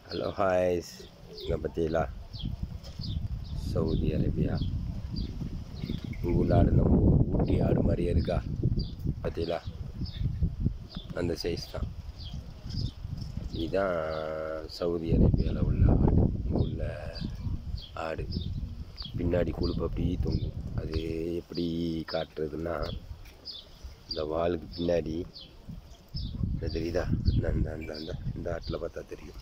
hello ஹாய்ஸ் இங்கே பார்த்தீங்களா Saudi Arabia உங்கள் ஆடு நம்ம ஊட்டி ஆடு மாதிரியே இருக்கா பார்த்தீங்களா அந்த சைஸ் தான் இதுதான் சவுதி அரேபியாவில் உள்ள ஆடு இங்கே உள்ள ஆடு பின்னாடி கொழுப்பு அப்படியே தொங்கும் அது எப்படி காட்டுறதுன்னா இந்த வாலுக்கு பின்னாடி இந்த தெரியுதா இந்த அந்த அந்த அந்த இந்த ஆட்டில் பார்த்தா தெரியும்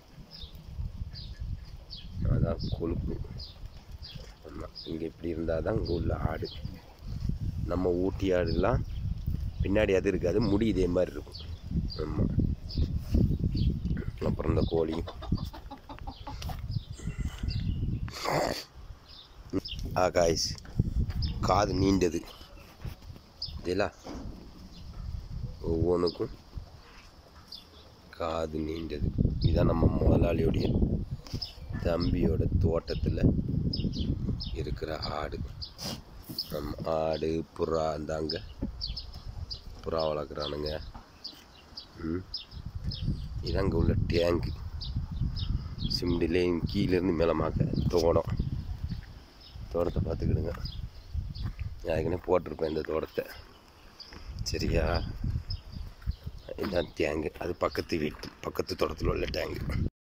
அதான் கொழுப்பு ஆமாம் இங்கே இப்படி இருந்தால் தான் இங்கே உள்ள ஆடு நம்ம ஊட்டி ஆடுலாம் பின்னாடி அது இருக்காது முடி இதே மாதிரி இருக்கும் ஆமாம் அப்புறம் இந்த கோழி ஆகாய்ஸ் காது நீண்டது இதெல்லா ஒவ்வொன்றுக்கும் காது நீண்டது இதுதான் நம்ம முதலாளியோடைய தம்பியோட தோட்டத்தில் இருக்கிற ஆடு நம்ம ஆடு புறா அந்தாங்க புறா வளர்க்குறானுங்க ம் இதான் அங்கே உள்ள டேங்கு சிம்டிலே கீழேருந்து மேலமாக்க தோட்டம் தோட்டத்தை பார்த்துக்கிடுங்க நான் ஏற்கனவே போட்டிருப்பேன் இந்த தோட்டத்தை சரியா இதுதான் டேங்கு அது பக்கத்து வீட்டு பக்கத்து தோட்டத்தில் உள்ள டேங்கு